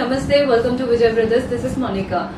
Namaste, welcome to Vijay Brothers. This is Monica.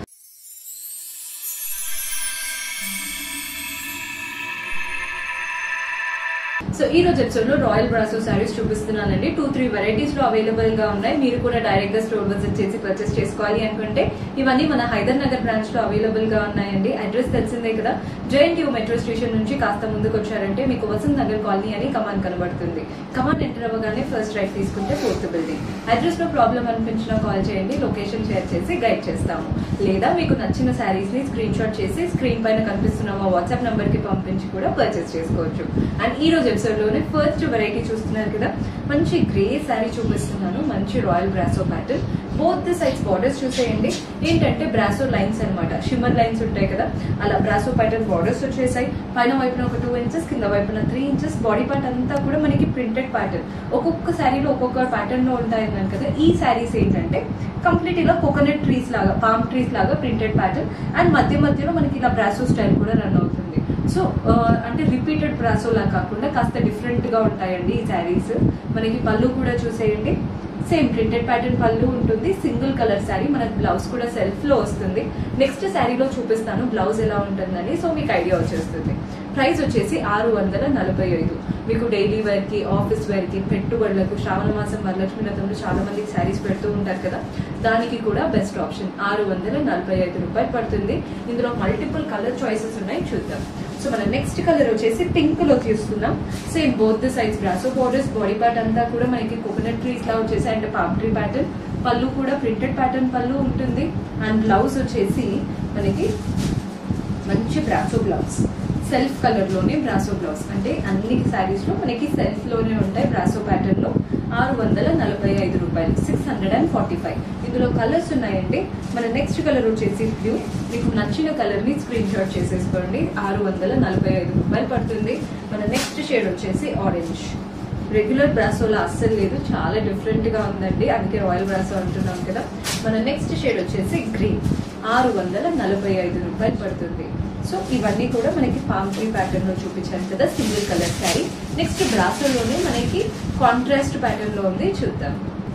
So ఈ రోజు episode లో royal brasso sarees చూపిస్తున్నానండి టూ త్రీ వెరైటీస్ లో అవైలబుల్ గా ఉన్నాయి మీరు కూడా డైరెక్ట్ గా స్టోర్ విజిట్ చేసి పర్చేస్ చేసుకోవాలి అనుకుంటే ఇవన్నీ మన హైదర్ నగర్ బ్రాంచ్ లో అవైలబుల్ గా ఉన్నాయండి అడ్రస్ తెలిసిందే కదా జేఎన్టీయూ మెట్రో స్టేషన్ నుంచి కాస్త ముందుకు వచ్చారంటే మీకు వసంత్ నగర్ కాలనీ అని కమాన్ కనబడుతుంది కమాన్ ఎంటర్ అవ్వగానే ఫస్ట్ రైట్ తీసుకుంటే ఫోర్త్ బిల్డింగ్ అడ్రస్ లో ప్రాబ్లం అనిపించినా కాల్ చేయండి లొకేషన్ షేర్ చేసి గైడ్ చేస్తాము లేదా మీకు నచ్చిన శారీస్ ని స్క్రీన్ షాట్ చేసి స్క్రీన్ పైన కనిపిస్తున్న మా వాట్సాప్ నంబర్ కి పంపించి కూడా పర్చేస్ చేసుకోవచ్చు అండ్ ఈ రోజు ఎపిసోడ్ లోనే ఫస్ట్ వెరైటీ చూస్తున్నారు కదా మంచి గ్రే శారీ చూపిస్తున్నాను మంచి royal brasso pattern both the sides borders చూసేయండి ఏంటంటే బ్రాసో లైన్స్ అన్నమాట షిమ్మర్ లైన్స్ ఉంటాయి కదా అలా బ్రాసో ప్యాటర్న్ బార్డర్స్ వచ్చేసాయి పైన వైపున ఒక టూ ఇంచెస్ కింద వైపున త్రీ ఇంచెస్ బాడీ పార్ట్ అంతా కూడా మనకి ప్రింటెడ్ ప్యాటర్న్ ఒక్కొక్క శారీలో ఒక్కొక్క ప్యాటర్న్ లో ఉంటాయి అన్నాను కదా ఈ శారీస్ ఏంటంటే కంప్లీట్ ఇలా కోకోనట్ ట్రీస్ లాగా పామ్ ట్రీస్ లాగా ప్రింటెడ్ ప్యాటర్న్ అండ్ మధ్య మధ్యలో మనకి ఇలా బ్రాసో స్టైల్ కూడా రన్ అవుతుంది సో ఆ, అంటే రిపీటెడ్ బ్రాసో లా కాకుండా కాస్త డిఫరెంట్ గా ఉంటాయండి ఈ శారీస్ మనకి పళ్ళు కూడా చూసేయండి సేమ్ ప్రింటెడ్ ప్యాటర్న్ పళ్ళు ఉంటుంది సింగిల్ కలర్ శారీ మనకి బ్లౌజ్ కూడా సెల్ఫ్ లో వస్తుంది నెక్స్ట్ శారీలో చూపిస్తాను బ్లౌజ్ ఎలా ఉంటుందని సో మీకు ఐడియా వచ్చేస్తుంది ప్రైస్ వచ్చేసి ఆరు వందల నలభై ఐదు మీకు డైలీ వేర్ కి ఆఫీస్ వేర్ కి పెట్టుబడులకు శ్రావణ మాసం వరలక్ష్మి వ్రతంలో చాలా మందికి శారీస్ పెడుతూ ఉంటారు కదా దానికి కూడా బెస్ట్ ఆప్షన్ ఆరు వందల నలభై ఐదు రూపాయలు పడుతుంది ఇందులో మల్టిపుల్ కలర్ చాయిసెస్ ఉన్నాయి చూద్దాం సో మన నెక్స్ట్ కలర్ వచ్చేసి పింక్ లో తీసుకుందాం same both the size brasso borders body part అంతా కూడా మనకి కోకోనట్ ట్రీస్ లా వచ్చేసి అండ్ పామ్ ట్రీ ప్యాటర్న్ పళ్ళు కూడా ప్రింటెడ్ ప్యాటర్న్ పళ్ళు ఉంటుంది అండ్ బ్లౌజ్ వచ్చేసి మనకి మంచి బ్రాసో బ్లౌజ్ సెల్ఫ్ కలర్ లోనే బ్రాసో బ్లౌజ్ అంటే అన్ని శారీస్ లో మనకి సెల్ఫ్ లోనే ఉంటాయి బ్రాసో ప్యాటర్న్ లో ఆరు వందల నలభై ఐదు రూపాయలు six hundred and forty five ఇందులో కలర్స్ ఉన్నాయండి మన నెక్స్ట్ కలర్ వచ్చేసి బ్లూ మీకు నచ్చిన కలర్ ని స్క్రీన్ షాట్ చేసేసుకోండి ఆరు వందల నలభై ఐదు రూపాయలు పడుతుంది మన నెక్స్ట్ షేడ్ వచ్చేసి ఆరెంజ్ రెగ్యులర్ బ్రాసోలో అస్సలు లేదు చాలా డిఫరెంట్ గా ఉందండి అందుకే రాయల్ బ్రాసో అంటున్నాం కదా మన నెక్స్ట్ షేడ్ వచ్చేసి గ్రీన్ ఆరు వందల నలభై ఐదు రూపాయలు పడుతుంది సో ఇవన్నీ కూడా మనకి పామ్ ట్రీ ప్యాటర్న్ లో చూపించాను కదా సింగిల్ కలర్ శారీ నెక్స్ట్ బ్రాసోలోనే మనకి కాంట్రాస్ట్ ప్యాటర్న్ లో ఉంది చూద్దాం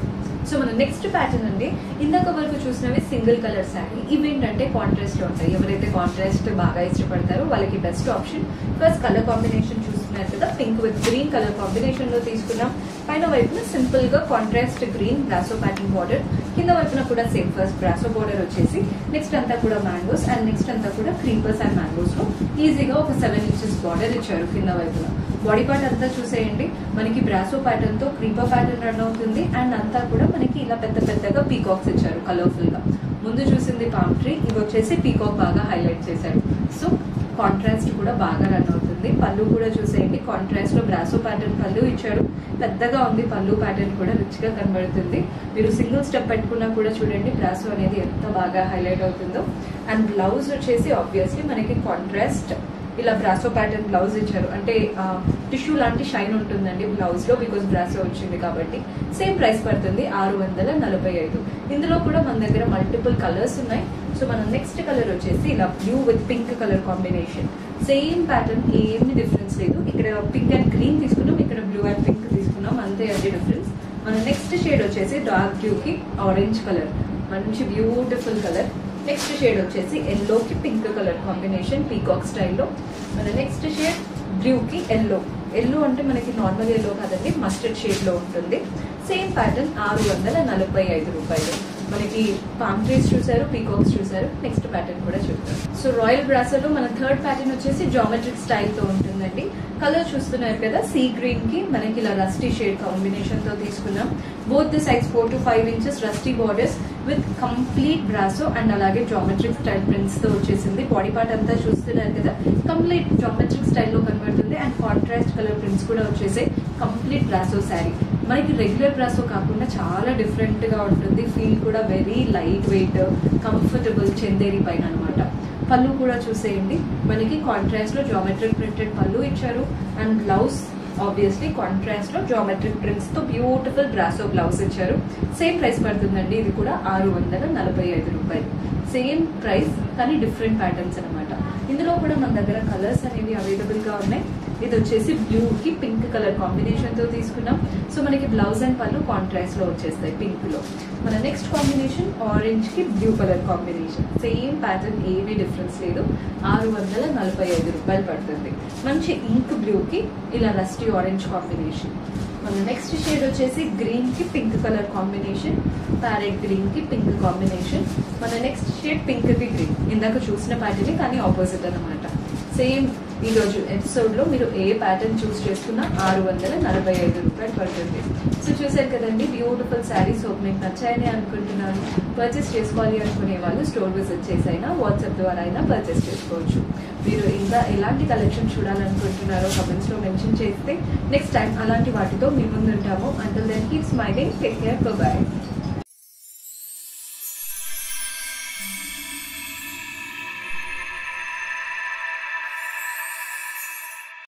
సో మన నెక్స్ట్ ప్యాటర్న్ అండి ఇందాక వరకు చూసినవి సింగిల్ కలర్ శారీ ఇవి ఏంటంటే కాంట్రాస్ట్ లో ఉంటాయి ఎవరైతే కాంట్రాస్ట్ బాగా ఇష్టపడతారో వాళ్ళకి best option first colour combination చూస్తున్నారు కదా pink with green colour combination లో తీసుకున్నాం పైన వైపున సింపుల్ గా contrast green brasso pattern border కింద వైపున కూడా సేమ్ ఫస్ట్ బ్రాసో బార్డర్ వచ్చేసి నెక్స్ట్ అంతా కూడా మ్యాంగోస్ అండ్ నెక్స్ట్ అంతా కూడా క్రీపర్స్ అండ్ మ్యాంగోస్ లో ఈజీగా ఒక సెవెన్ ఇంచెస్ బార్డర్ ఇచ్చారు కింద వైపున బాడీ పార్ట్ అంతా చూసేయండి మనకి బ్రాసో ప్యాటర్న్ తో క్రీపర్ ప్యాటర్న్ రన్ అవుతుంది అండ్ అంతా కూడా మనకి ఇలా పెద్ద పెద్దగా పీకాక్స్ ఇచ్చారు కలర్ఫుల్ గా ముందు చూసింది పామ్ ట్రీ ఇవి వచ్చేసి పీకాక్ బాగా హైలైట్ చేశారు సో కాంట్రాస్ట్ కూడా బాగా రన్ అవుతుంది పళ్ళు కూడా చూసేయండి కాంట్రాస్ట్ లో బ్రాసో ప్యాటర్న్ పళ్ళు ఇచ్చారు పెద్దగా ఉంది పళ్ళు ప్యాటర్న్ కూడా రిచ్ గా కనబడుతుంది మీరు సింగిల్ స్టెప్ పెట్టుకున్నా కూడా చూడండి బ్రాసో అనేది ఎంత బాగా హైలైట్ అవుతుందో అండ్ బ్లౌజ్ వచ్చేసి ఆబ్వియస్లీ మనకి కాంట్రాస్ట్ ఇలా బ్రాసో ప్యాటర్న్ బ్లౌజ్ ఇచ్చారు అంటే టిష్యూ లాంటి షైన్ ఉంటుందండి బ్లౌజ్ లో బికాస్ బ్రాసో వచ్చింది కాబట్టి సేమ్ ప్రైస్ పడుతుంది ఆరు వందల నలభై ఐదు ఇందులో కూడా మన దగ్గర మల్టిపుల్ కలర్స్ ఉన్నాయి సో మన నెక్స్ట్ కలర్ వచ్చేసి ఇలా blue with pink colour combination same pattern ఏమి డిఫరెన్స్ లేదు ఇక్కడ పింక్ అండ్ గ్రీన్ తీసుకున్నాం ఇక్కడ బ్లూ అండ్ పింక్ తీసుకున్నాం అంతే అది డిఫరెన్స్ మన నెక్స్ట్ షేడ్ వచ్చేసి డార్క్ బ్లూ కి ఆరెంజ్ కలర్ మంచి బ్యూటిఫుల్ కలర్ నెక్స్ట్ షేడ్ వచ్చేసి ఎల్లో కి పింక్ కలర్ కాంబినేషన్ పీకాక్ స్టైల్లో మన నెక్స్ట్ షేడ్ బ్లూ కి ఎల్లో ఎల్లో అంటే మనకి నార్మల్ ఎల్లో కాదండి మస్టర్డ్ షేడ్ లో ఉంటుంది సేమ్ ప్యాటర్న్ ఆరు వందల నలభై ఐదు రూపాయలు మనకి పామ్ ట్రీస్ చూసారు పీకాక్స్ చూసారు నెక్స్ట్ ప్యాటర్న్ కూడా చూద్దాం సో రాయల్ బ్రాసర్లో మన థర్డ్ ప్యాటర్న్ వచ్చేసి జామెట్రిక్ స్టైల్ తో ఉంటుందండి కలర్ చూస్తున్నారు కదా సీ గ్రీన్ కి మనకి ఇలా రస్టీ షేడ్ కాంబినేషన్ తో తీసుకున్నాం both the size four to five inches rusty borders with complete brasso and అలాగే జామెట్రిక్ స్టైల్ ప్రింట్స్ తో వచ్చేసింది బాడీ పార్ట్ అంతా చూస్తున్నారు కదా కంప్లీట్ జామెట్రిక్ స్టైల్లో కనబడుతుంది అండ్ కాంట్రాస్ట్ కలర్ ప్రింట్స్ కూడా వచ్చేసాయి కంప్లీట్ బ్రాసో శారీ మనకి రెగ్యులర్ బ్రాసో కాకుండా చాలా డిఫరెంట్ గా ఉంటుంది ఫీల్ కూడా very light weight comfortable Chanderi పైన అనమాట పళ్ళు కూడా చూసేయండి మనకి కాంట్రాస్ట్ లో జామెట్రిక్ ప్రింటెడ్ పళ్ళు ఇచ్చారు అండ్ బ్లౌజ్ ఆబ్వియస్లీ కాంట్రాస్ట్ లో జామెట్రిక్ ప్రింట్స్ తో బ్యూటిఫుల్ బ్రాసో బ్లౌజ్ ఇచ్చారు సేమ్ ప్రైస్ పడుతుందండి ఇది కూడా ఆరు వందల నలభై ఐదు రూపాయలు సేమ్ ప్రైస్ కానీ డిఫరెంట్ ప్యాటర్న్స్ అనమాట ఇందులో కూడా మన దగ్గర కలర్స్ అనేవి అవైలబుల్ గా ఉన్నాయి ఇది వచ్చేసి బ్లూ కి పింక్ కలర్ కాంబినేషన్ తో తీసుకున్నాం సో మనకి బ్లౌజ్ అండ్ పళ్ళు కాంట్రాస్ట్ లో వచ్చేస్తాయి పింక్ లో మన నెక్స్ట్ కాంబినేషన్ ఆరెంజ్ కి blue colour combination same pattern ఏమీ డిఫరెన్స్ లేదు ఆరు వందల నలభై ఐదు రూపాయలు పడుతుంది మంచి ఇంక్ బ్లూ కి ఇలా రస్టీ ఆరెంజ్ కాంబినేషన్ మన నెక్స్ట్ షేడ్ వచ్చేసి గ్రీన్ కి pink colour combination parrot green కి పింక్ కాంబినేషన్ మన నెక్స్ట్ షేడ్ పింక్ కి గ్రీన్ ఇందాక చూసిన ప్యాటర్న్ కానీ ఆపోజిట్ అన్నమాట సేమ్ ఈ రోజు ఎపిసోడ్ లో మీరు ఏ ప్యాటర్న్ చూస్ చేసుకున్నా ఆరు వందల నలభై ఐదు రూపాయలు పడుతుంది సో చూసారు కదండి బ్యూటిఫుల్ శారీస్ హోప్ మీకు నచ్చాయని అనుకుంటున్నాను పర్చేస్ చేసుకోవాలి అనుకునే వాళ్ళు స్టోర్ విజిట్ చేసి అయినా వాట్సాప్ ద్వారా అయినా పర్చేస్ చేసుకోవచ్చు మీరు ఇంకా ఎలాంటి కలెక్షన్ చూడాలనుకుంటున్నారో కమెంట్స్ లో మెన్షన్ చేస్తే నెక్స్ట్ టైం అలాంటి వాటితో మీ ముందు ఉంటాము until then keep smiling take care bye